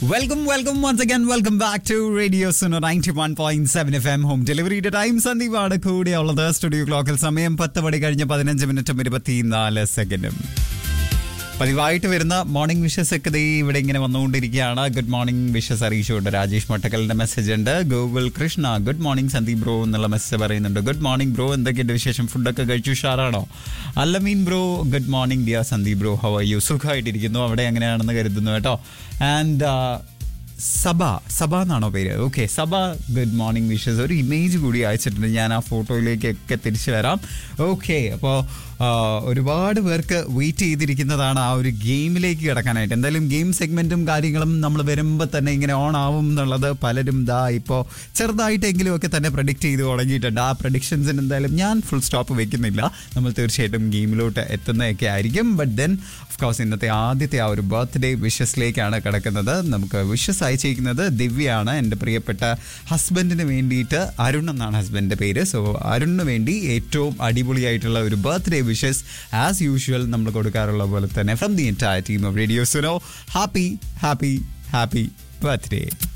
welcome welcome once again welcome back to radio Suno ninety one point seven F M home ഡെലിവറിയുടെ time സന്ദീപാണ് കൂടെയുള്ളത് studio ക്ലോക്കിൽ സമയം പത്ത് മണി കഴിഞ്ഞ് പതിനഞ്ച് മിനിറ്റും ഇരുപത്തിനാല് സെക്കൻഡും പതിവായിട്ട് വരുന്ന മോർണിംഗ് വിഷസ് ഒക്കെ ദേ ഇവിടെ ഇങ്ങനെ വന്നുകൊണ്ടിരിക്കുകയാണ് ഗുഡ് മോർണിംഗ് വിഷസ് അറിയിച്ചുകൊണ്ട് രാജേഷ് മട്ടക്കലിന്റെ മെസ്സേജ് ഉണ്ട് Google Krishna good morning Sandeep bro എന്നുള്ള മെസ്സേജ് പറയുന്നുണ്ട് ഗുഡ് മോർണിംഗ് ബ്രോ എന്തൊക്കെയുണ്ട് വിശേഷം ഫുഡൊക്കെ കഴിച്ചു ഉഷാറാണോ അല്ലമീൻ bro good morning dear Sandeep bro how are you സുഖമായിട്ടിരിക്കുന്നു അവിടെ എങ്ങനെയാണെന്ന് കരുതുന്നു കേട്ടോ ആൻഡ് സഭ സഭ എന്നാണോ പേര് ഓക്കെ സഭ ഗുഡ് മോർണിംഗ് വിഷസ് ഒരു ഇമേജ് കൂടി അയച്ചിട്ടുണ്ട് ഞാൻ ആ ഫോട്ടോയിലേക്കൊക്കെ തിരിച്ചു വരാം ഓക്കെ അപ്പോൾ ഒരുപാട് പേർക്ക് വെയിറ്റ് ചെയ്തിരിക്കുന്നതാണ് ആ ഒരു ഗെയിമിലേക്ക് കിടക്കാനായിട്ട് എന്തായാലും ഗെയിം സെഗ്മെന്റും കാര്യങ്ങളും നമ്മൾ വരുമ്പോൾ തന്നെ ഇങ്ങനെ ഓൺ ആവും എന്നുള്ളത് പലരും ദാ ഇപ്പോൾ ചെറുതായിട്ടെങ്കിലും ഒക്കെ തന്നെ പ്രഡിക്റ്റ് ചെയ്ത് തുടങ്ങിയിട്ടുണ്ട് ആ പ്രഡിക്ഷൻസിന് എന്തായാലും ഞാൻ ഫുൾ സ്റ്റോപ്പ് വെക്കുന്നില്ല നമ്മൾ തീർച്ചയായിട്ടും ഗെയിമിലോട്ട് എത്തുന്നതൊക്കെ ആയിരിക്കും ബട്ട് ദെൻ ഓഫ് കോഴ്സ് ഇന്നത്തെ ആദ്യത്തെ ആ ഒരു ബർത്ത്ഡേ വിഷസിലേക്കാണ് കിടക്കുന്നത് നമുക്ക് വിഷസ് അയച്ചിരിക്കുന്നത് ദിവ്യയാണ് എൻ്റെ പ്രിയപ്പെട്ട ഹസ്ബൻഡിന് വേണ്ടിയിട്ട് അരുൺ എന്നാണ് ഹസ്ബൻഡിൻ്റെ പേര് സോ അരുണിന് വേണ്ടി ഏറ്റവും അടിപൊളിയായിട്ടുള്ള ഒരു ബർത്ത്ഡേ വിഷസ് ആസ് യൂഷ്വൽ നമ്മൾ കൊടുക്കാറുള്ള പോലെ തന്നെ from the entire team of radio Suno happy happy happy birthday